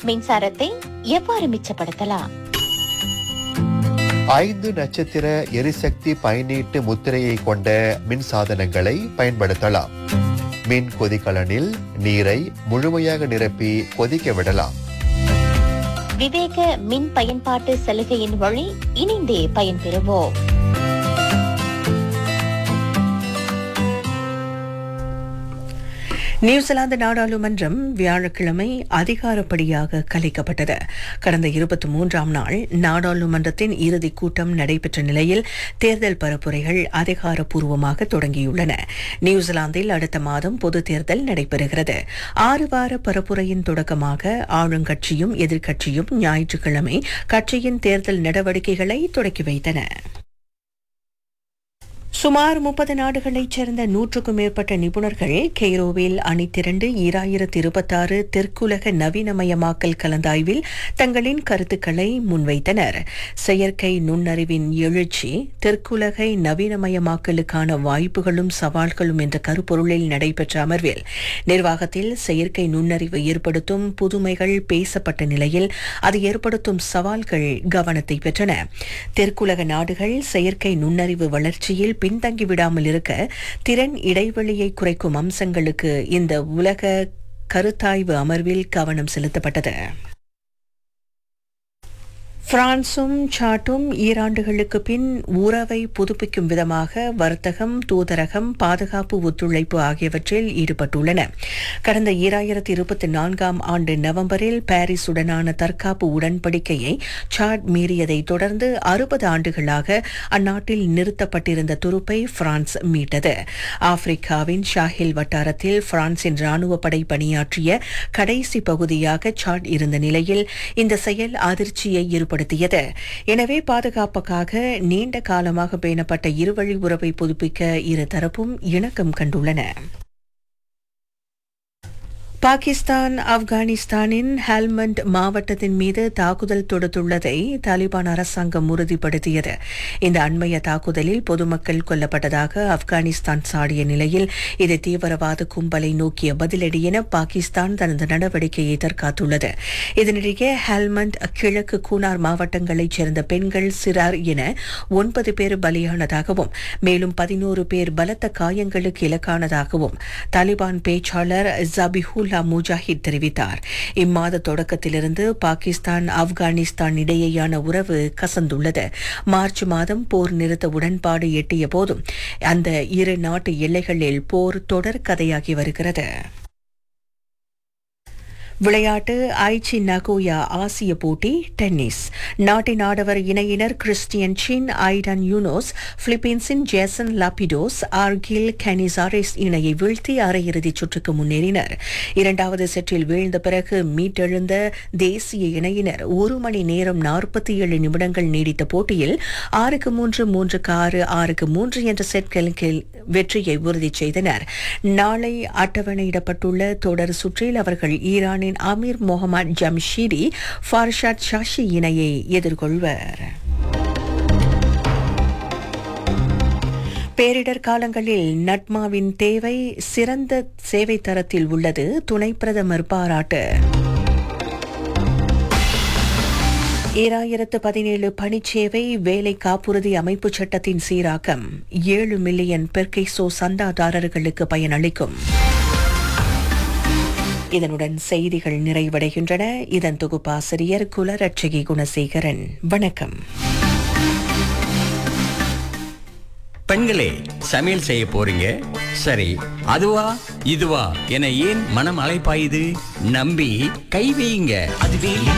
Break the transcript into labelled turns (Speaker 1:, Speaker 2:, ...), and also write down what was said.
Speaker 1: மின்சாரத்தை எவ்வாறு மிச்சப்படுத்தலாம்
Speaker 2: ஐந்து நட்சத்திர எரிசக்தி பயனீட்டு முத்திரையை கொண்ட மின் சாதனங்களை பயன்படுத்தலாம் மின் கொதிகலனில் நீரை முழுமையாக நிரப்பி கொதிக்க விடலாம்
Speaker 1: விவேக மின் பயன்பாட்டு சலுகையின் வழி இணைந்தே பயன்பெறுவோம்
Speaker 3: நியூசிலாந்து நாடாளுமன்றம் வியாழக்கிழமை அதிகாரப்படியாக கலைக்கப்பட்டது கடந்த இருபத்தி மூன்றாம் நாள் நாடாளுமன்றத்தின் இறுதிக் கூட்டம் நடைபெற்ற நிலையில் தேர்தல் பரப்புரைகள் அதிகாரப்பூர்வமாக தொடங்கியுள்ளன நியூசிலாந்தில் அடுத்த மாதம் பொது தேர்தல் நடைபெறுகிறது ஆறு வார பரப்புரையின் தொடக்கமாக ஆளுங்கட்சியும் எதிர்க்கட்சியும் ஞாயிற்றுக்கிழமை கட்சியின் தேர்தல் நடவடிக்கைகளை தொடக்கி வைத்தன சுமார் முப்பது நாடுகளைச் சேர்ந்த நூற்றுக்கும் மேற்பட்ட நிபுணர்கள் கெய்ரோவில் அணிதிரண்டு ஈராயிரத்து இருபத்தாறு தெற்குலக நவீனமயமாக்கல் கலந்தாய்வில் தங்களின் கருத்துக்களை முன்வைத்தனர் செயற்கை நுண்ணறிவின் எழுச்சி தெற்குலகை நவீனமயமாக்கலுக்கான வாய்ப்புகளும் சவால்களும் என்ற கருப்பொருளில் நடைபெற்ற அமர்வில் நிர்வாகத்தில் செயற்கை நுண்ணறிவு ஏற்படுத்தும் புதுமைகள் பேசப்பட்ட நிலையில் அது ஏற்படுத்தும் சவால்கள் கவனத்தை பெற்றன தெற்குலக நாடுகள் செயற்கை நுண்ணறிவு வளர்ச்சியில் பின்தங்கி விடாமல் இருக்க திறன் இடைவெளியை குறைக்கும் அம்சங்களுக்கு இந்த உலக கருத்தாய்வு அமர்வில் கவனம் செலுத்தப்பட்டது பிரான்சும் சாட்டும் ஈராண்டுகளுக்கு பின் உறவை புதுப்பிக்கும் விதமாக வர்த்தகம் தூதரகம் பாதுகாப்பு ஒத்துழைப்பு ஆகியவற்றில் ஈடுபட்டுள்ளன கடந்த ஈராயிரத்தி இருபத்தி நான்காம் ஆண்டு நவம்பரில் பாரிஸுடனான தற்காப்பு உடன்படிக்கையை சாட் மீறியதை தொடர்ந்து அறுபது ஆண்டுகளாக அந்நாட்டில் நிறுத்தப்பட்டிருந்த துருப்பை பிரான்ஸ் மீட்டது ஆப்பிரிக்காவின் ஷாஹில் வட்டாரத்தில் பிரான்சின் ராணுவ படை பணியாற்றிய கடைசி பகுதியாக சாட் இருந்த நிலையில் இந்த செயல் அதிர்ச்சியை ஏற்படுத்தியது எனவே பாதுகாப்புக்காக நீண்ட காலமாக பேணப்பட்ட இருவழி உறவை புதுப்பிக்க இரு தரப்பும் இணக்கம் கண்டுள்ளன பாகிஸ்தான் ஆப்கானிஸ்தானின் ஹெல்மண்ட் மாவட்டத்தின் மீது தாக்குதல் தொடுத்துள்ளதை தாலிபான் அரசாங்கம் உறுதிப்படுத்தியது இந்த அண்மைய தாக்குதலில் பொதுமக்கள் கொல்லப்பட்டதாக ஆப்கானிஸ்தான் சாடிய நிலையில் இது தீவிரவாத கும்பலை நோக்கிய பதிலடி என பாகிஸ்தான் தனது நடவடிக்கையை தற்காத்துள்ளது இதனிடையே ஹெல்மண்ட் கிழக்கு கூனார் மாவட்டங்களைச் சேர்ந்த பெண்கள் சிறார் என ஒன்பது பேர் பலியானதாகவும் மேலும் பதினோரு பேர் பலத்த காயங்களுக்கு இலக்கானதாகவும் தாலிபான் பேச்சாளர் ஜபிஹுல் அப்துல்லா முஜாஹித் தெரிவித்தார் இம்மாத தொடக்கத்திலிருந்து பாகிஸ்தான் ஆப்கானிஸ்தான் இடையேயான உறவு கசந்துள்ளது மார்ச் மாதம் போர் நிறுத்த உடன்பாடு எட்டிய போதும் அந்த இரு நாட்டு எல்லைகளில் போர் தொடர் கதையாகி வருகிறது விளையாட்டு ஐச்சி நகோயா ஆசிய போட்டி டென்னிஸ் நாட்டின் ஆடவர் இணையினர் கிறிஸ்டியன் சின் ஐடன் யூனோஸ் பிலிப்பீன்ஸின் ஜேசன் லாபிடோஸ் ஆர்கில் கனிசாரிஸ் இணையை வீழ்த்தி அரையிறுதிச் சுற்றுக்கு முன்னேறினர் இரண்டாவது செட்டில் வீழ்ந்த பிறகு மீட்டெழுந்த தேசிய இணையினர் ஒரு மணி நேரம் நாற்பத்தி ஏழு நிமிடங்கள் நீடித்த போட்டியில் ஆறுக்கு மூன்று மூன்றுக்கு ஆறு ஆறுக்கு மூன்று என்ற செட் கணக்கில் வெற்றியை உறுதி செய்தனர் நாளை அட்டவணையிடப்பட்டுள்ள தொடர் சுற்றில் அவர்கள் ஈரானின் அமீர் முகமது ஜம்ஷீரி ஃபார்ஷாத் ஷாஷி இணையை எதிர்கொள்வர் பேரிடர் காலங்களில் நட்மாவின் தேவை சிறந்த சேவை தரத்தில் உள்ளது துணை பிரதமர் பாராட்டு ஈராயிரத்து பதினேழு பணிச்சேவை வேலை காப்புறுதி அமைப்பு சட்டத்தின் சீராக்கம் ஏழு மில்லியன் பெர்கைசோ சந்தாதாரர்களுக்கு பயனளிக்கும் இதனுடன் செய்திகள் நிறைவடைகின்றன இதன் தொகுப்பாசிரியர் குலரட்சகி குணசேகரன் வணக்கம்
Speaker 4: பெண்களே சமையல் செய்ய போறீங்க சரி அதுவா இதுவா என ஏன் மனம் அலைப்பாயுது நம்பி கை வையுங்க அதுவே